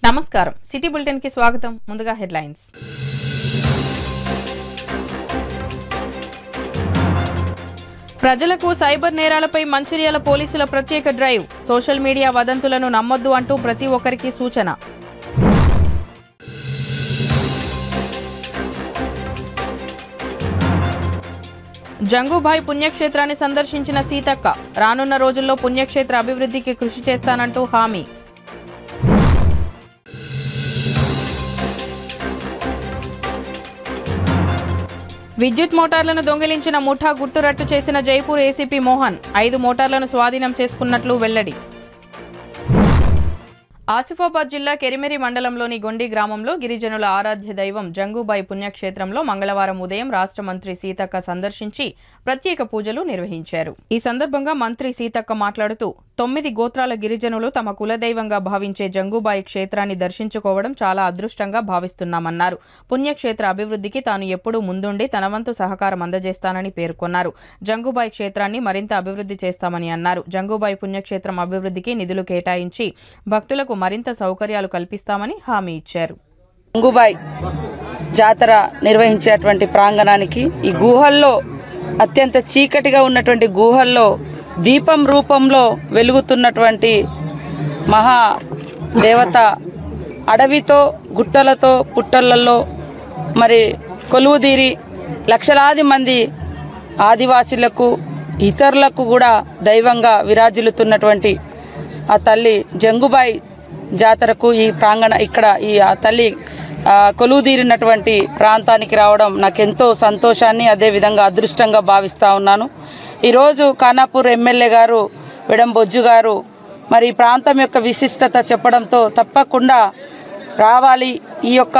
నమస్కారం city bulletin కి స్వాగతం ముందుగా హెడ్లైన్స్ ప్రజలకు సైబర్ నేరాలపై మంచిర్యాల పోలీసుల ప్రత్యేక డ్రైవ్ సోషల్ మీడియా వదంతులను నమ్మొద్దు అంటూ ప్రతి ఒక్కరికి సూచన జంగుభాయ్ పుణ్యక్షేత్రాన్ని సందర్శించిన సీతక్క రానున్న రోజుల్లో పుణ్యక్షేత్ర అభివృద్ధికి కృషి చేస్తానంటూ హామీ విద్యుత్ మోటార్లను దొంగిలించిన ముఠా గుట్టురట్టు చేసిన జైపూర్ ఏసీపీ మోహన్ ఐదు మోటార్లను స్వాధీనం చేసుకున్నట్లు వెల్లడి ఆసిఫాబాద్ జిల్లా కెరిమెరి మండలంలోని గొండి గ్రామంలో గిరిజనుల ఆరాధ్య దైవం జంగుబాయి పుణ్యక్షేత్రంలో మంగళవారం ఉదయం రాష్ట్ర మంత్రి సీతక్క సందర్శించి ప్రత్యేక పూజలు నిర్వహించారు ఈ సందర్భంగా మంత్రి సీతక్క మాట్లాడుతూ తొమ్మిది గోత్రాల గిరిజనులు తమ కులదైవంగా భావించే జంగుబాయి క్షేత్రాన్ని దర్శించుకోవడం చాలా అదృష్టంగా భావిస్తున్నామన్నారు పుణ్యక్షేత్ర అభివృద్ధికి తాను ఎప్పుడూ ముందుండి తన వంతు సహకారం అందజేస్తానని పేర్కొన్నారు జంగుబాయి క్షేత్రాన్ని మరింత అభివృద్ధి చేస్తామని అన్నారు జంగుబాయి పుణ్యక్షేత్రం అభివృద్ధికి నిధులు కేటాయించి భక్తులకు మరింత సౌకర్యాలు కల్పిస్తామని హామీ ఇచ్చారు గంగుబాయ్ జాతర నిర్వహించేటువంటి ప్రాంగణానికి ఈ గుహల్లో అత్యంత చీకటిగా ఉన్నటువంటి గుహల్లో దీపం రూపంలో వెలుగుతున్నటువంటి మహా దేవత అడవితో గుట్టలతో పుట్టలలో మరి కొలువుదీరి లక్షలాది మంది ఆదివాసీలకు ఇతరులకు కూడా దైవంగా విరాజిల్లుతున్నటువంటి ఆ తల్లి జంగుబాయి జాతరకు ఈ ప్రాంగణ ఇక్కడ ఈ ఆ తల్లి ఆ, కొలువుదీరినటువంటి ప్రాంతానికి రావడం నాకెంతో సంతోషాన్ని అదేవిధంగా అదృష్టంగా భావిస్తూ ఉన్నాను ఈరోజు ఖానాపూర్ ఎమ్మెల్యే గారు విడం బొజ్జు గారు మరి ఈ ప్రాంతం యొక్క విశిష్టత చెప్పడంతో తప్పకుండా రావాలి ఈ యొక్క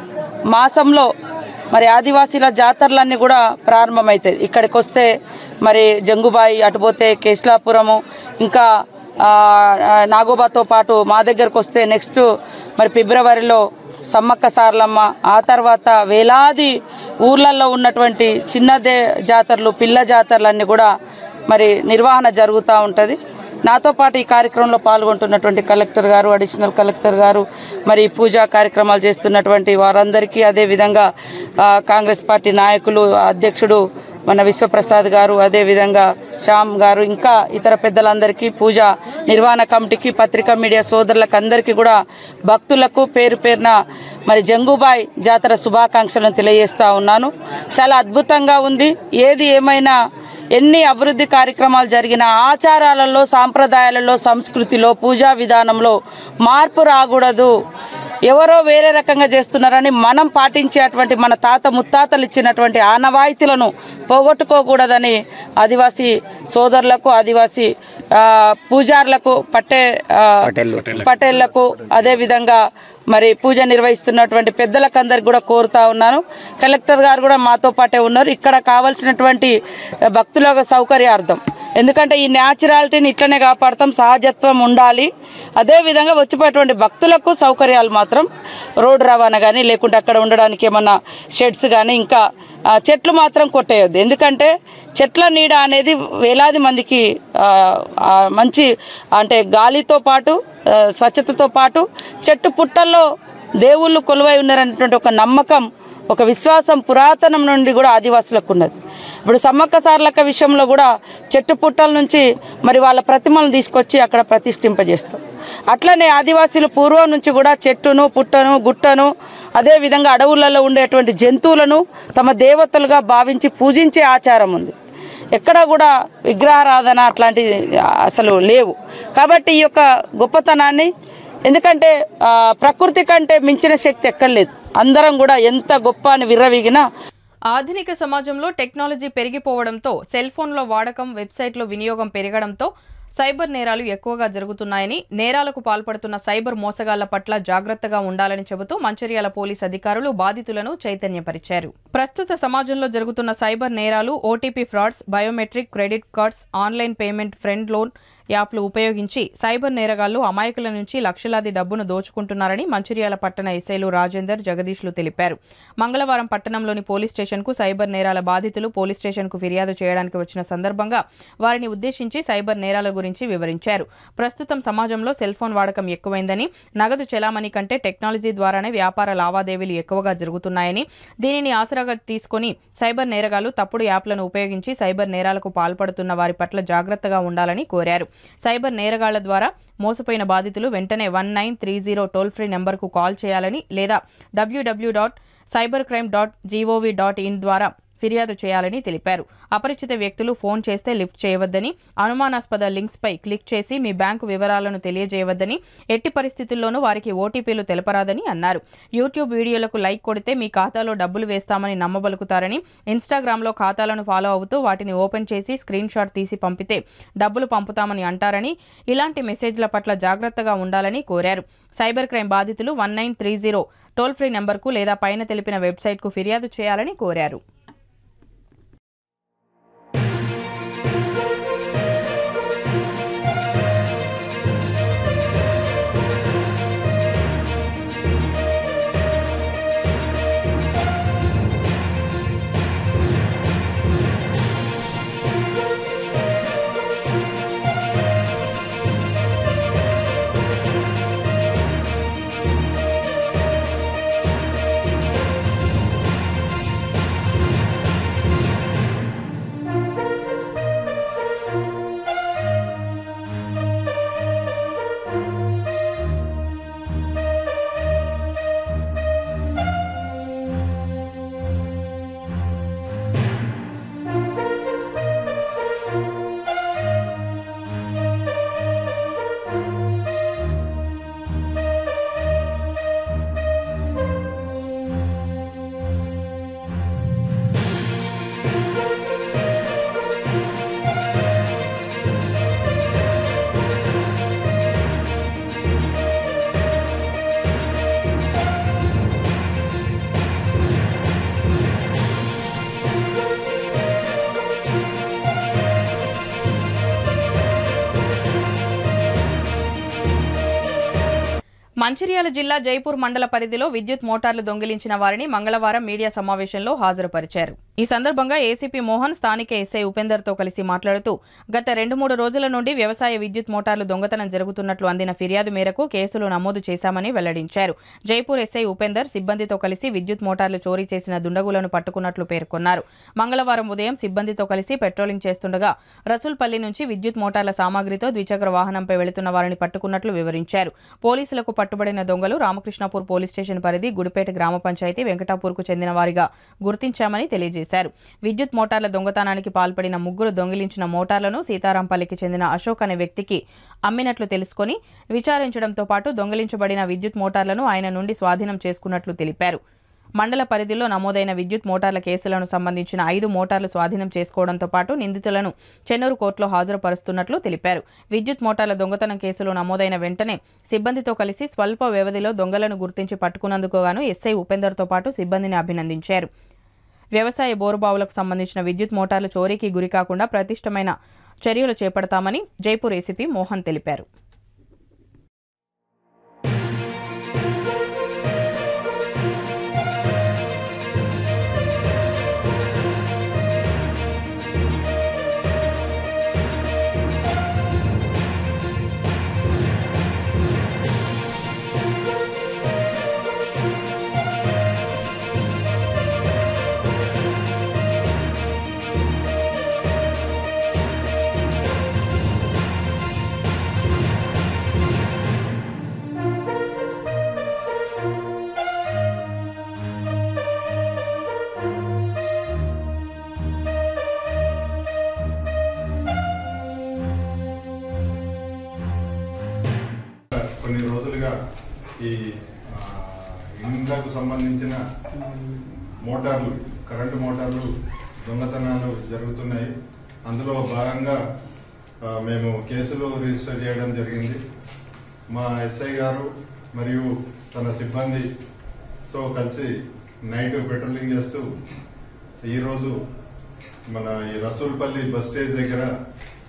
మాసంలో మరి ఆదివాసీల జాతరలన్నీ కూడా ప్రారంభమవుతాయి ఇక్కడికి వస్తే మరి జంగుబాయి అటుపోతే కేశలాపురము ఇంకా ఆ, ఆ, నాగోబాతో పాటు మా దగ్గరకు వస్తే నెక్స్ట్ మరి ఫిబ్రవరిలో సమ్మక్క సార్లమ్మ ఆ తర్వాత వేలాది ఊర్లలో ఉన్నటువంటి చిన్నదే జాతరలు పిల్ల జాతరలన్నీ కూడా మరి నిర్వహణ జరుగుతూ ఉంటుంది నాతో పాటు ఈ కార్యక్రమంలో పాల్గొంటున్నటువంటి కలెక్టర్ గారు అడిషనల్ కలెక్టర్ గారు మరి ఈ పూజా కార్యక్రమాలు చేస్తున్నటువంటి వారందరికీ అదేవిధంగా ఆ, కాంగ్రెస్ పార్టీ నాయకులు అధ్యక్షుడు మన విశ్వప్రసాద్ గారు అదేవిధంగా శ్యామ్ గారు ఇంకా ఇతర పెద్దలందరికీ పూజ నిర్వహణ కమిటీకి పత్రికా మీడియా సోదరులకు అందరికీ కూడా భక్తులకు పేరు పేరున మరి జంగుబాయ్ జాతర శుభాకాంక్షలను తెలియజేస్తా ఉన్నాను చాలా అద్భుతంగా ఉంది ఏది ఏమైనా ఎన్ని అభివృద్ధి కార్యక్రమాలు జరిగినా ఆచారాలలో సాంప్రదాయాలలో సంస్కృతిలో పూజా విధానంలో మార్పు రాకూడదు ఎవరో వేరే రకంగా చేస్తున్నారని మనం పాటించేటువంటి మన తాత ముత్తాతలు ఇచ్చినటువంటి ఆనవాయితీలను పోగొట్టుకోకూడదని ఆదివాసీ సోదరులకు ఆదివాసీ ఆ, పూజారులకు పట్టే ఆ, పటేళ్లకు అదేవిధంగా మరి పూజ నిర్వహిస్తున్నటువంటి పెద్దలకు అందరికి కూడా కోరుతా ఉన్నాను కలెక్టర్ గారు కూడా మాతో పాటే ఉన్నారు ఇక్కడ కావాల్సినటువంటి భక్తుల సౌకర్యార్థం ఎందుకంటే ఈ న్యాచురాలిటీని ఇట్లనే కాపాడతాం సహజత్వం ఉండాలి అదేవిధంగా వచ్చిపోయేటువంటి భక్తులకు సౌకర్యాలు మాత్రం రోడ్డు రవాణా కానీ లేకుంటే అక్కడ ఉండడానికి ఏమన్నా షెడ్స్ కానీ ఇంకా ఆ, చెట్లు మాత్రం కొట్టేయొద్దు ఎందుకంటే చెట్ల నీడ అనేది వేలాది మందికి ఆ, ఆ, మంచి అంటే గాలితో పాటు ఆ, స్వచ్ఛతతో పాటు చెట్టు పుట్టల్లో దేవుళ్ళు కొలువై ఉన్నారనేటువంటి ఒక నమ్మకం ఒక విశ్వాసం పురాతనం నుండి కూడా ఆదివాసులకు ఉన్నది ఇప్పుడు సమ్మక్క సార్లక్క విషయంలో కూడా చెట్టు పుట్టల నుంచి మరి వాళ్ళ ప్రతిమలను తీసుకొచ్చి అక్కడ ప్రతిష్ఠింపజేస్తాం అట్లనే ఆదివాసీలు పూర్వం నుంచి కూడా చెట్టును పుట్టను గుట్టను అదేవిధంగా అడవులలో ఉండేటువంటి జంతువులను తమ దేవతలుగా భావించి పూజించే ఆచారం ఉంది ఎక్కడ కూడా విగ్రహారాధన అట్లాంటివి అసలు లేవు కాబట్టి ఈ యొక్క గొప్పతనాన్ని ఎందుకంటే ఆ, ప్రకృతి కంటే మించిన శక్తి ఎక్కడ లేదు అందరం కూడా ఎంత గొప్ప అని విర్రవీగినా ఆధునిక సమాజంలో టెక్నాలజీ పెరిగిపోవడంతో సెల్ ఫోన్ల వాడకం వెబ్సైట్ల వినియోగం పెరగడంతో సైబర్ నేరాలు ఎక్కువగా జరుగుతున్నాయని నేరాలకు పాల్పడుతున్న సైబర్ మోసగాళ్ల పట్ల జాగ్రత్తగా ఉండాలని చెబుతూ మంచిర్యాల పోలీస్ అధికారులు బాధితులను చైతన్యపరిచారు ప్రస్తుత సమాజంలో జరుగుతున్న సైబర్ నేరాలు OTP frauds biometric credit cards online payment friend loan యాప్లు ఉపయోగించి సైబర్ నేరగాళ్లు అమాయకుల నుంచి లక్షలాది డబ్బును దోచుకుంటున్నారని మంచిర్యాల పట్టణ ఎస్ఐలు రాజేందర్ జగదీష్లు తెలిపారు మంగళవారం పట్టణంలోని పోలీస్ స్టేషన్కు సైబర్ నేరాల బాధితులు పోలీస్ స్టేషన్కు ఫిర్యాదు చేయడానికి వచ్చిన సందర్భంగా వారిని ఉద్దేశించి సైబర్ నేరాల గురించి వివరించారు ప్రస్తుతం సమాజంలో సెల్ ఫోన్ వాడకం ఎక్కువైందని నగదు చెలామణి కంటే టెక్నాలజీ ద్వారానే వ్యాపార లావాదేవీలు ఎక్కువగా జరుగుతున్నాయని దీనిని ఆసరాగా తీసుకొని సైబర్ నేరగాళ్లు తప్పుడు యాప్లను ఉపయోగించి సైబర్ నేరాలకు పాల్పడుతున్న వారి పట్ల జాగ్రత్తగా ఉండాలని కోరారు సైబర్ నేరగాళ్ల ద్వారా మోసపోయిన బాధితులు వెంటనే one nine three zero toll free నెంబర్కు కాల్ చేయాలని లేదా W W dot cyber crime dot G O V dot in ద్వారా ఫిర్యాదు చేయాలని తెలిపారు అపరిచిత వ్యక్తులు ఫోన్ చేస్తే లిఫ్ట్ చేయవద్దని అనుమానాస్పద లింక్స్పై క్లిక్ చేసి మీ బ్యాంకు వివరాలను తెలియజేయవద్దని ఎట్టి పరిస్థితుల్లోనూ వారికి ఓటీపీలు తెలపరాదని అన్నారు యూట్యూబ్ వీడియోలకు లైక్ కొడితే మీ ఖాతాలో డబ్బులు వేస్తామని నమ్మబలుకుతారని ఇన్స్టాగ్రామ్లో ఖాతాలను ఫాలో అవుతూ వాటిని ఓపెన్ చేసి స్క్రీన్ షాట్ తీసి పంపితే డబ్బులు పంపుతామని అంటారని ఇలాంటి మెసేజ్ల పట్ల జాగ్రత్తగా ఉండాలని కోరారు సైబర్ క్రైమ్ బాధితులు one nine three zero toll free నెంబర్కు లేదా పైన తెలిపిన వెబ్సైట్కు ఫిర్యాదు చేయాలని కోరారు మంచిర్యాల జిల్లా జైపూర్ మండల పరిధిలో విద్యుత్ మోటార్లు దొంగిలించిన వారిని మంగళవారం మీడియా సమావేశంలో హాజరుపరిచారు ఈ సందర్భంగా ఏసీపీ మోహన్ స్థానిక ఎస్ఐ ఉపేందర్తో కలిసి మాట్లాడుతూ గత రెండు మూడు రోజుల నుండి వ్యవసాయ విద్యుత్ మోటార్లు దొంగతనం జరుగుతున్నట్లు అందిన ఫిర్యాదు మేరకు కేసులు నమోదు చేశామని వెల్లడించారు జైపూర్ ఎస్ఐ ఉపేందర్ సిబ్బందితో కలిసి విద్యుత్ మోటార్లు చోరీ చేసిన దుండగులను పట్టుకున్నట్లు పేర్కొన్నారు మంగళవారం ఉదయం సిబ్బందితో కలిసి పెట్రోలింగ్ చేస్తుండగా రసూల్పల్లి నుంచి విద్యుత్ మోటార్ల సామాగ్రితో ద్విచక్ర వాహనంపై వెళుతున్న వారిని పట్టుకున్నట్లు వివరించారు పోలీసులకు పట్టుబడిన దొంగలు రామకృష్ణపూర్ పోలీస్ స్టేషన్ పరిధి గుడిపేట గ్రామ పంచాయతీ వెంకటాపూర్కు చెందిన వారిగా గుర్తించామని తెలియజేశారు విద్యుత్ మోటార్ల దొంగతనానికి పాల్పడిన ముగ్గురు దొంగిలించిన మోటార్లను సీతారాంపల్లికి చెందిన అశోక్ అనే వ్యక్తికి అమ్మినట్లు తెలుసుకొని విచారించడంతో పాటు దొంగిలించబడిన విద్యుత్ మోటార్లను ఆయన నుండి స్వాధీనం చేసుకున్నట్లు తెలిపారు మండల పరిధిలో నమోదైన విద్యుత్ మోటార్ల కేసులను సంబంధించిన ఐదు మోటార్లు స్వాధీనం చేసుకోవడంతో పాటు నిందితులను చెన్నూరు కోర్టులో హాజరుపరుస్తున్నట్లు తెలిపారు విద్యుత్ మోటార్ల దొంగతనం కేసులు నమోదైన వెంటనే సిబ్బందితో కలిసి స్వల్ప వ్యవధిలో దొంగలను గుర్తించి పట్టుకున్నందుకు గాను ఎస్ఐ ఉపేందర్తో పాటు సిబ్బందిని అభినందించారు వ్యవసాయ బోరుబావులకు సంబంధించిన విద్యుత్ మోటార్లు చోరీకి గురికాకుండా ప్రతిష్టమైన చర్యలు చేపడతామని జైపూర్ ఏసీపీ మోహన్ తెలిపారు కొన్ని రోజులుగా ఈ ఆ, ఇండ్లకు సంబంధించిన మోటార్లు కరెంటు మోటార్లు దొంగతనాలు జరుగుతున్నాయి అందులో భాగంగా ఆ, మేము కేసులు రిజిస్టర్ చేయడం జరిగింది మా ఎస్ఐ గారు మరియు తన సిబ్బందితో కలిసి నైట్ పెట్రోలింగ్ చేస్తూ ఈరోజు మన ఈ రసూల్పల్లి బస్ స్టేజ్ దగ్గర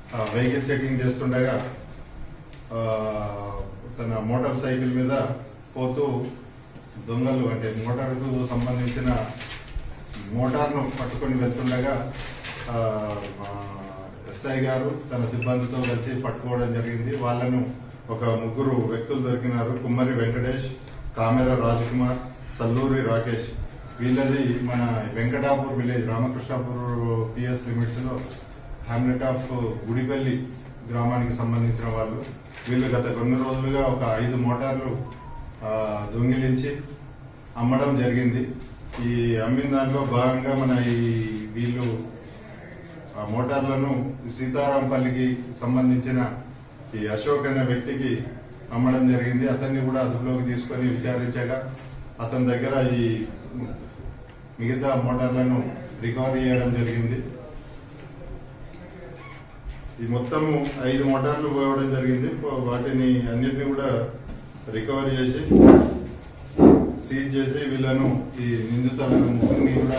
వెహికల్ చెకింగ్ చేస్తుండగా ఆ, తన మోటార్ సైకిల్ మీద పోతూ దొంగలు అంటే మోటార్కు సంబంధించిన మోటార్ను పట్టుకొని వెళ్తుండగా ఆ, మా ఎస్ఐ గారు తన సిబ్బందితో కలిసి పట్టుకోవడం జరిగింది వాళ్ళను ఒక ముగ్గురు వ్యక్తులు దొరికినారు కుమ్మరి వెంకటేష్ కామెర రాజ్కుమార్ సల్లూరి రాకేష్ వీళ్ళది మన Venkatapur village Ramakrishnapur PS limits లో హ్యామ్లెట్ ఆఫ్ గుడిపల్లి గ్రామానికి సంబంధించిన వాళ్ళు వీళ్ళు గత కొన్ని రోజులుగా ఒక ఐదు మోటార్లు ఆ, దొంగిలించి అమ్మడం జరిగింది ఈ అమ్మిన దాంట్లో భాగంగా మన ఈ వీళ్ళు ఆ మోటార్లను సీతారాంపల్లికి సంబంధించిన ఈ అశోక్ అనే వ్యక్తికి అమ్మడం జరిగింది అతన్ని కూడా అదుపులోకి తీసుకొని విచారించగా అతని దగ్గర ఈ మిగతా మోటార్లను రికవరీ చేయడం జరిగింది ఈ మొత్తం ఐదు మోటార్లు పోవడం జరిగింది వాటిని అన్నిటిని కూడా రికవరీ చేసి సీజ్ చేసి వీళ్ళను ఈ నిందితులను ముగ్గురిని కూడా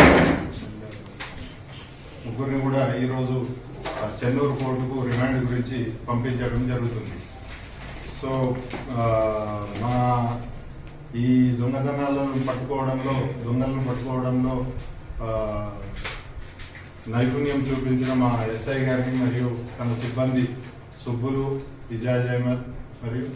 ముగ్గురిని కూడా ఈ రోజు ఆ, చెన్నూరు కోర్టుకు రిమాండ్ గురించి పంపించడం జరుగుతుంది సో ఆ, మా ఈ దొంగతనాలను పట్టుకోవడంలో దొంగలను పట్టుకోవడంలో ఆ, నైపుణ్యం చూపించిన మా ఎస్ఐ గారికి మరియు తన సిబ్బంది సుబ్బులు ఇజాజ్ అహ్మద్ మరియు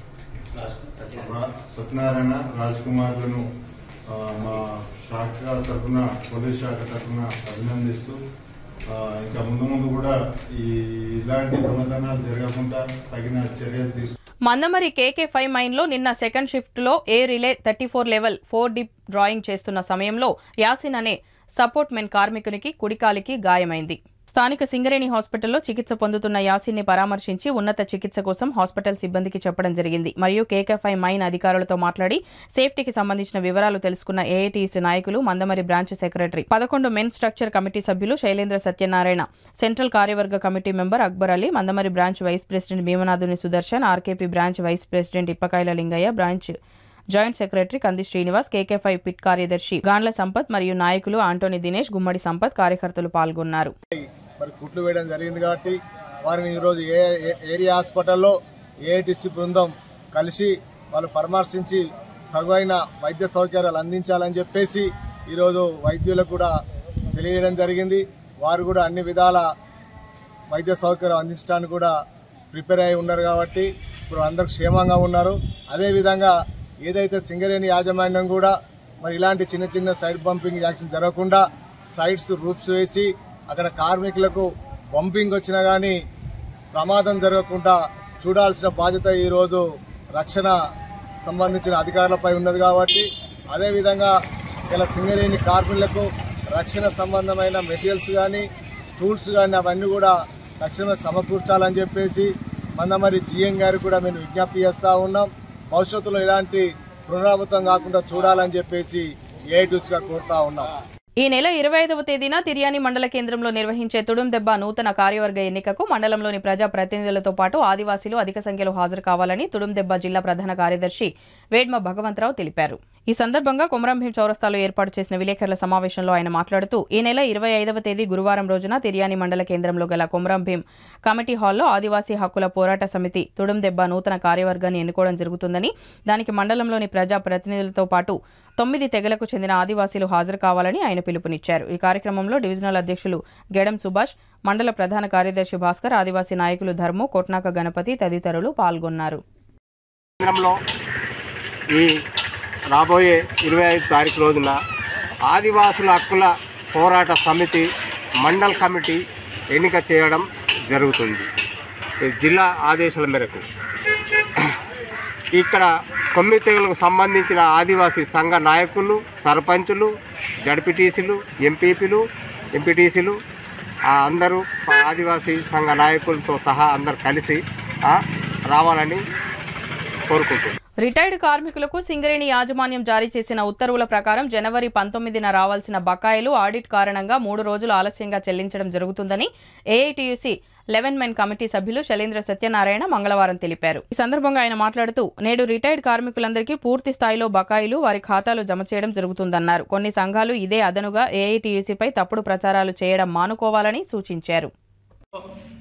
రా- సత్యనారాయణ రాజ్ కుమార్లను ఆ, మా శాఖ తరఫున పోలీస్ శాఖ తరఫున అభినందిస్తూ ఆ, ఇంకా ముందు ముందు కూడా ఈ ఇలాంటి దొంగతనాలు జరగకుండా తగిన చర్యలు తీసుకు మందమరి కేకే ఫైవ్ మైన్లో నిన్న సెకండ్ షిఫ్ట్లో A relay thirty four level four dip drawing చేస్తున్న సమయంలో యాసిన్ అనే సపోర్ట్ మెన్ కార్మికునికి కుడికాలికి గాయమైంది స్థానిక సింగరేణి హాస్పిటల్లో చికిత్స పొందుతున్న యాసిన్ని పరామర్శించి ఉన్నత చికిత్స కోసం హాస్పిటల్ సిబ్బందికి చెప్పడం జరిగింది మరియు కేకేఫై మైన్ అధికారులతో మాట్లాడి సేఫ్టీకి సంబంధించిన వివరాలు తెలుసుకున్న ఏఐటీసీ నాయకులు మందమరి బ్రాంచ్ సెక్రటరీ పదకొండు మెన్ స్ట్రక్చర్ కమిటీ సభ్యులు శైలేంద్ర సత్యనారాయణ సెంట్రల్ కార్యవర్గ committee member Akbar Ali Mandamarri branch vice president Bheemanathuni Sudarshan R K P branch vice president Ippakayala Lingaiah branch joint secretary Kandi Srinivas కేకేఫై pit కార్యదర్శి గాండ్ల సంపత్ మరియు నాయకులు ఆంటోని దినేష్ గుమ్మడి సంపత్ కార్యకర్తలు పాల్గొన్నారు మరి కుట్లు వేయడం జరిగింది కాబట్టి వారిని ఈరోజు ఏ ఏ- ఏరియా హాస్పిటల్లో ఏఐటిసి బృందం కలిసి వాళ్ళు పరామర్శించి తగువైన వైద్య సౌకర్యాలు అందించాలని చెప్పేసి ఈరోజు వైద్యులకు కూడా తెలియజేయడం జరిగింది వారు కూడా అన్ని విధాల వైద్య సౌకర్యం అందించడానికి కూడా ప్రిపేర్ అయి ఉన్నారు కాబట్టి ఇప్పుడు అందరు క్షేమంగా ఉన్నారు అదేవిధంగా ఏదైతే సింగరేణి యాజమాన్యం కూడా మరి ఇలాంటి చిన్న చిన్న సైడ్ బంపింగ్ యాక్షన్ జరగకుండా సైడ్స్ రూప్స్ వేసి అక్కడ కార్మికులకు బంపింగ్ వచ్చినా కానీ ప్రమాదం జరగకుండా చూడాల్సిన బాధ్యత ఈరోజు రక్షణ సంబంధించిన అధికారులపై ఉన్నది కాబట్టి అదేవిధంగా ఇలా సింగరేణి కార్మికులకు రక్షణ సంబంధమైన మెటీరియల్స్ కానీ టూల్స్ కానీ అవన్నీ కూడా తక్షణమే సమకూర్చాలని చెప్పేసి మన మరి జిఎం గారికి కూడా మేము విజ్ఞప్తి చేస్తూ ఉన్నాం భవిష్యత్తులో ఇలాంటి పునరావృతం కాకుండా చూడాలని చెప్పేసి ఏఐటీస్గా కోరుతా ఉన్నాం ఈ నెల ఇరవై ఐదవ తేదీన తిర్యాని మండల కేంద్రంలో నిర్వహించే తుడుం దెబ్బ నూతన కార్యవర్గ ఎన్నికకు మండలంలోని ప్రజా ప్రతినిధులతో పాటు ఆదివాసీలు అధిక సంఖ్యలో హాజరు కావాలని తుడుం దెబ్బ జిల్లా ప్రధాన కార్యదర్శి వేడ్మ భగవంతరావు తెలిపారు ఈ సందర్భంగా కొమరంభీం చౌరస్తాలో ఏర్పాటు చేసిన విలేకరుల సమావేశంలో ఆయన మాట్లాడుతూ ఈ నెల ఇరవై ఐదవ తేదీ గురువారం రోజున తిర్యాని మండల కేంద్రంలో గల కొమరంభీం కమిటీ హాల్లో ఆదివాసీ హక్కుల పోరాట సమితి తుడుం దెబ్బ నూతన కార్యవర్గాన్ని ఎన్నుకోవడం జరుగుతుందని దానికి మండలంలోని ప్రజా ప్రతినిధులతో పాటు తొమ్మిది తెగలకు చెందిన ఆదివాసీలు హాజరు కావాలని ఆయన పిలుపునిచ్చారు ఈ కార్యక్రమంలో డివిజనల్ అధ్యక్షులు గెడం సుభాష్ మండల ప్రధాన కార్యదర్శి భాస్కర్ ఆదివాసీ నాయకులు ధర్ము కొట్నాక గణపతి తదితరులు పాల్గొన్నారు కేంద్రంలో ఈ రాబోయే ఇరవై ఐదు తారీఖు రోజున ఆదివాసుల హక్కుల పోరాట సమితి మండల్ కమిటీ ఎన్నిక చేయడం జరుగుతుంది ఈ జిల్లా ఆదేశాల మేరకు ఇక్కడ కొమ్మి తెగలకు సంబంధించిన ఆదివాసీ సంఘ నాయకులు సర్పంచులు జడ్పీటీసీలు ఎంపీపీలు ఎంపీటీసీలు ఆ అందరూ ఆదివాసీ సంఘ నాయకులతో సహా అందరు కలిసి ఆ, రావాలని కోరుకుంటున్నాను రిటైర్డ్ కార్మికులకు సింగరేణి యాజమాన్యం జారీ చేసిన ఉత్తర్వుల ప్రకారం జనవరి పంతొమ్మిదిన రావాల్సిన బకాయిలు ఆడిట్ కారణంగా మూడు రోజులు ఆలస్యంగా చెల్లించడం జరుగుతుందని ఏఐటీయూసీ లెవెన్ మెన్ కమిటీ సభ్యులు శైలేంద్ర సత్యనారాయణ మంగళవారం తెలిపారు ఈ సందర్భంగా ఆయన మాట్లాడుతూ నేడు రిటైర్డ్ కార్మికులందరికీ పూర్తి స్థాయిలో బకాయిలు వారి ఖాతాలో జమ చేయడం జరుగుతుందన్నారు కొన్ని సంఘాలు ఇదే అదనుగా ఏఐటీయూసీపై తప్పుడు ప్రచారాలు చేయడం మానుకోవాలని సూచించారు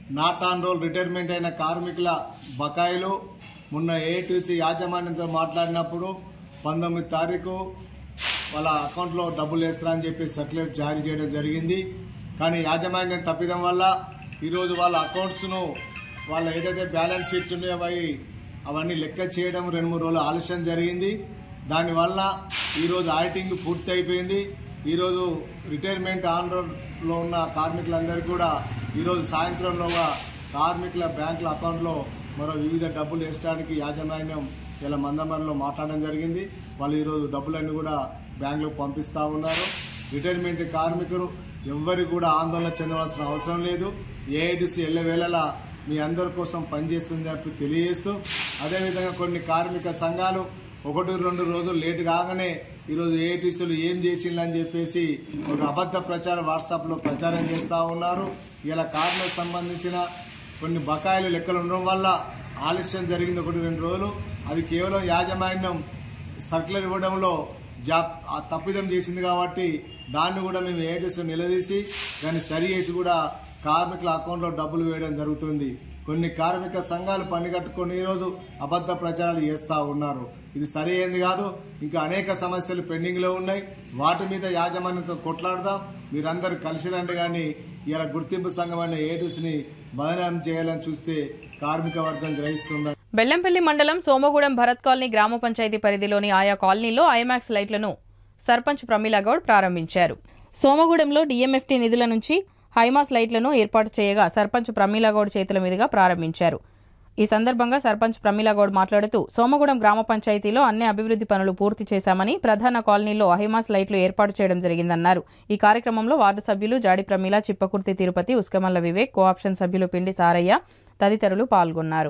నాట్ ఆన్ రోల్ రిటైర్మెంట్ అయిన కార్మికుల బకాయిలు మొన్న ఏటీసీ యాజమాన్యంతో మాట్లాడినప్పుడు పంతొమ్మిది తారీఖు వాళ్ళ అకౌంట్లో డబ్బులు వేస్తారని చెప్పి సర్క్యులర్ జారీ చేయడం జరిగింది కానీ యాజమాన్యం తప్పిదం వల్ల ఈరోజు వాళ్ళ అకౌంట్స్ను వాళ్ళ ఏదైతే బ్యాలెన్స్ షీట్ ఉన్నాయో అవి అవన్నీ లెక్క చేయడం రెండు మూడు రోజులు ఆలస్యం జరిగింది దానివల్ల ఈరోజు ఆడిటింగ్ పూర్తి అయిపోయింది ఈరోజు రిటైర్మెంట్ ఆన్ రోడ్లో ఉన్న కార్మికులందరికీ కూడా ఈరోజు సాయంత్రంలోగా కార్మికుల బ్యాంకుల అకౌంట్లో మరో వివిధ డబ్బులు వేసడానికి యాజమాన్యం ఇలా మందమరిలో మాట్లాడడం జరిగింది వాళ్ళు ఈరోజు డబ్బులన్నీ కూడా బ్యాంకులకు పంపిస్తూ ఉన్నారు రిటైర్మెంట్ కార్మికులు ఎవ్వరికి కూడా ఆందోళన చెందవలసిన అవసరం లేదు ఏఐటీసీ ఎల్లవేళలా మీ అందరి కోసం పనిచేస్తుందని చెప్పి తెలియజేస్తూ అదేవిధంగా కొన్ని కార్మిక సంఘాలు ఒకటి రెండు రోజులు లేట్ కాగానే ఈరోజు ఏఐటీసీలు ఏం చేసిందని చెప్పేసి ఒక అబద్ధ ప్రచారం వాట్సాప్లో ప్రచారం చేస్తూ ఉన్నారు ఇలా కార్లకు సంబంధించిన కొన్ని బకాయిలు లెక్కలు ఉండడం వల్ల ఆలస్యం జరిగింది ఒకటి రెండు రోజులు అది కేవలం యాజమాన్యం సర్క్యులర్ ఇవ్వడంలో జాబ్ ఆ తప్పిదం చేసింది కాబట్టి దాన్ని కూడా మేము ఏఐటీసీ నిలదీసి దాన్ని సరి చేసి కూడా కార్మికుల అకౌంట్లో డబ్బులు వేయడం జరుగుతుంది కొన్ని కార్మిక సంఘాలు పని కట్టుకొని ఈరోజు అబద్ధ ప్రచారాలు చేస్తూ ఉన్నారు ఇది సరి అయింది కాదు ఇంకా అనేక సమస్యలు పెండింగ్లో ఉన్నాయి వాటి మీద యాజమాన్యంతో కొట్లాడదాం మీరందరూ కలిసి రండి కానీ ఇలా గుర్తింపు సంఘం అనే ఏటీసీని బదనాం చేయాలని చూస్తే కార్మిక వర్గం గ్రహిస్తుంది బెల్లంపల్లి మండలం సోమగూడెం భరత్ కాలనీ గ్రామ పంచాయతీ పరిధిలోని ఆయా కాలనీలో ఐమాక్స్ లైట్లను సర్పంచ్ ప్రమీలా గౌడ్ ప్రారంభించారు సోమగూడెంలో డిఎంఎఫ్టీ నిధుల నుంచి హైమాస్ లైట్లను ఏర్పాటు చేయగా సర్పంచ్ ప్రమీలా గౌడ్ చేతుల మీదుగా ప్రారంభించారు ఈ సందర్భంగా సర్పంచ్ ప్రమీలా గౌడ్ మాట్లాడుతూ సోమగూడెం గ్రామ పంచాయతీలో అన్ని అభివృద్ధి పనులు పూర్తి చేశామని ప్రధాన కాలనీలో హైమాస్ లైట్లు ఏర్పాటు చేయడం జరిగిందన్నారు ఈ కార్యక్రమంలో వార్డు సభ్యులు జాడి ప్రమీల చిప్పకుర్తి తిరుపతి ఉస్కమల్ల వివేక్ కోఆప్షన్ సభ్యులు పిండి సారయ్య తదితరులు పాల్గొన్నారు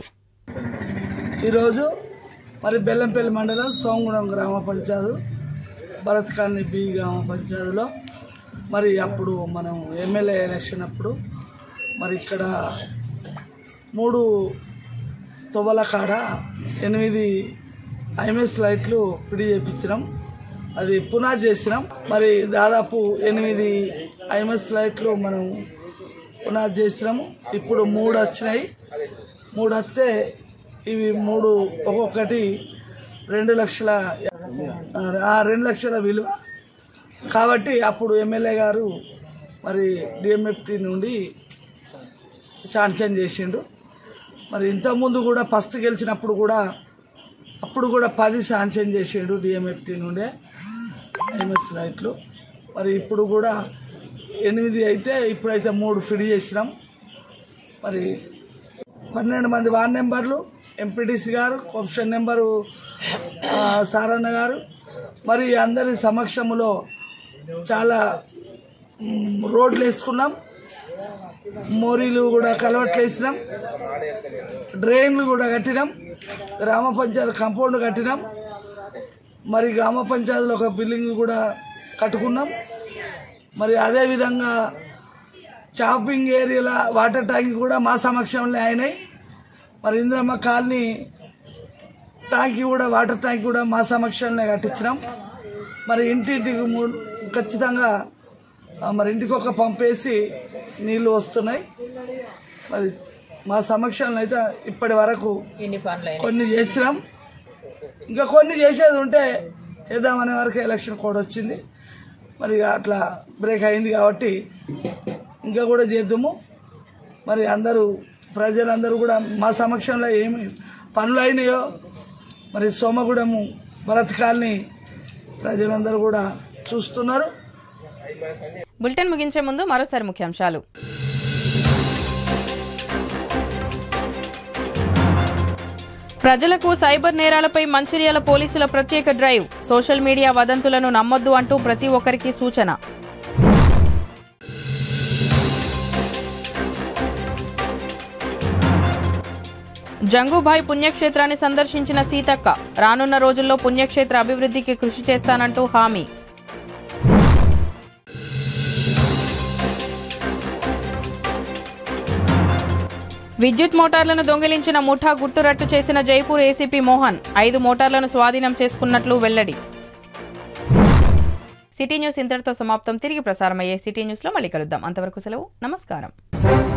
ఈరోజు మరి బెల్లంపల్లి మండలం సోమగూడెం గ్రామ పంచాయతీ భరత్ కాలనీ బి గ్రామ పంచాయతీలో మరి అప్పుడు మనం ఎమ్మెల్యే ఎలక్షన్ అప్పుడు మరి ఇక్కడ మూడు తొవ్వల కాడ ఎనిమిది ఐఎంఎస్ లైట్లు పిడి చేయించినాం అది పునాది చేసినాం మరి దాదాపు ఎనిమిది ఐఎంఎస్ లైట్లు మనం పునాది చేసినాము ఇప్పుడు మూడు వచ్చినాయి మూడు వస్తే ఇవి మూడు ఒక్కొక్కటి రెండు లక్షల ఆ రెండు లక్షల విలువ కాబట్టి అప్పుడు ఎమ్మెల్యే గారు మరి డిఎంఎఫ్టీ నుండి శాంక్షన్ చేసిండు మరి ఇంతకుముందు కూడా ఫస్ట్ గెలిచినప్పుడు కూడా అప్పుడు కూడా పది శాంక్షన్ చేసాడు డిఎంఎఫ్టీ నుండే ఐఎంఎస్ రైట్లు మరి ఇప్పుడు కూడా ఎనిమిది అయితే ఇప్పుడైతే మూడు ఫిడి చేసినాం మరి పన్నెండు మంది వార్డ్ నెంబర్లు ఎంపీటీసీ గారు ఆప్షన్ నెంబరు ఆ, సారన్న గారు మరి అందరి సమక్షంలో చాలా మ్, రోడ్లు వేసుకున్నాం మోరీలు కూడా కలవట్లు వేసినాం డ్రైన్లు కూడా కట్టినాం గ్రామ పంచాయతీ కాంపౌండ్ కట్టినాం మరి గ్రామ పంచాయతీలో ఒక బిల్డింగ్ కూడా కట్టుకున్నాం మరి అదేవిధంగా షాపింగ్ ఏరియాల వాటర్ ట్యాంక్ కూడా మా సమక్షంలో అయినాయి మరి ఇంద్రమ్మ కాలనీ ట్యాంక్ కూడా వాటర్ ట్యాంక్ కూడా మా సమక్షంలో కట్టించినాం మరి ఇంటింటికి మూడు ఖచ్చితంగా ఆ, మరి ఇంటికి ఒక పంపేసి నీళ్లు వస్తున్నాయి మరి మా సమక్షంలో అయితే ఇప్పటి వరకు కొన్ని చేసినాం ఇంకా కొన్ని చేసేది ఉంటే చేద్దామనే వరకు ఎలక్షన్ కోడ్ వచ్చింది మరి ఇక అట్లా బ్రేక్ అయింది కాబట్టి ఇంకా కూడా చేద్దాము మరి అందరూ ప్రజలందరూ కూడా మా సమక్షంలో ఏమి పనులు అయినాయో మరి సోమగూడెము భరత్ కాలనీ ప్రజలందరూ కూడా చూస్తున్నారు బులెటిన్ ముగించే ముందు మరోసారి ముఖ్యాంశాలు ప్రజలకు సైబర్ నేరాలపై మంచిర్యాల పోలీసుల ప్రత్యేక డ్రైవ్ సోషల్ మీడియా వదంతులను నమ్మొద్దు అంటూ ప్రతి ఒక్కరికి సూచన జంగుభాయ్ పుణ్యక్షేత్రాన్ని సందర్శించిన సీతక్క రానున్న రోజుల్లో పుణ్యక్షేత్ర అభివృద్ధికి కృషి చేస్తానంటూ హామీ విద్యుత్ మోటార్లను దొంగిలించిన ముఠా గుట్టురట్టు చేసిన జైపూర్ ఏసీపీ మోహన్ ఐదు మోటార్లను స్వాధీనం చేసుకున్నట్లు వెల్లడి సిటీ న్యూస్ ఇంతటితో సమాప్తం తిరిగి ప్రసారమయ్యే సిటీ న్యూస్లో మళ్ళీ కలుద్దాం అంతవరకు సెలవు నమస్కారం